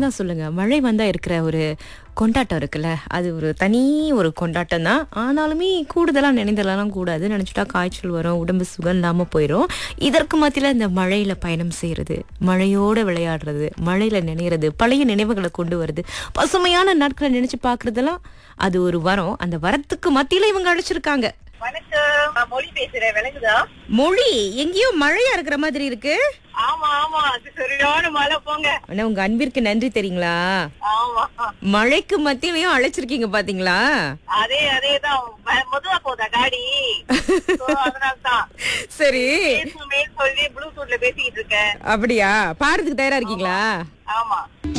தான் சொல்லுங்க மழை வந்தா இருக்கிற ஒரு கொண்டாட்டம் இருக்குல்ல அது ஒரு தனி ஒரு கொண்டாட்டம் தான் ஆனாலுமே கூடுதலா நினைந்தலாம் கூடாது நினைச்சிட்டா காய்ச்சல் வரும் உடம்பு சுகம் இல்லாம போயிடும் இதற்கு மத்தியில இந்த மழையில பயணம் செய்யறது மழையோட விளையாடுறது மழையில நினைறது பழைய நினைவுகளை கொண்டு வருது பசுமையான நாட்களை நினைச்சு பாக்குறதெல்லாம் அது ஒரு வரம் அந்த வரத்துக்கு மத்தியில இவங்க அழைச்சிருக்காங்க வணக்கம் நான் மொழி பேசுறேன் விளங்குதா மொழி எங்கேயோ மழையா இருக்கிற மாதிரி இருக்கு ஆமா ஆமா அது சரியான மழை போங்க ஆனா உங்க அன்பிற்கு நன்றி தெரியுங்களா ஆமா மழைக்கு மத்தியிலையும் அழைச்சிருக்கீங்க பாத்தீங்களா அதே அதேதான் ம- மெதுவா போதா காடி So, அதனாலதான் சரி பேசுமே சொல்லி ப்ளூடூத்ல பேசிக்கிட்டு இருக்கேன் அப்படியா பாடுறதுக்கு தயாரா இருக்கீங்களா ஆமா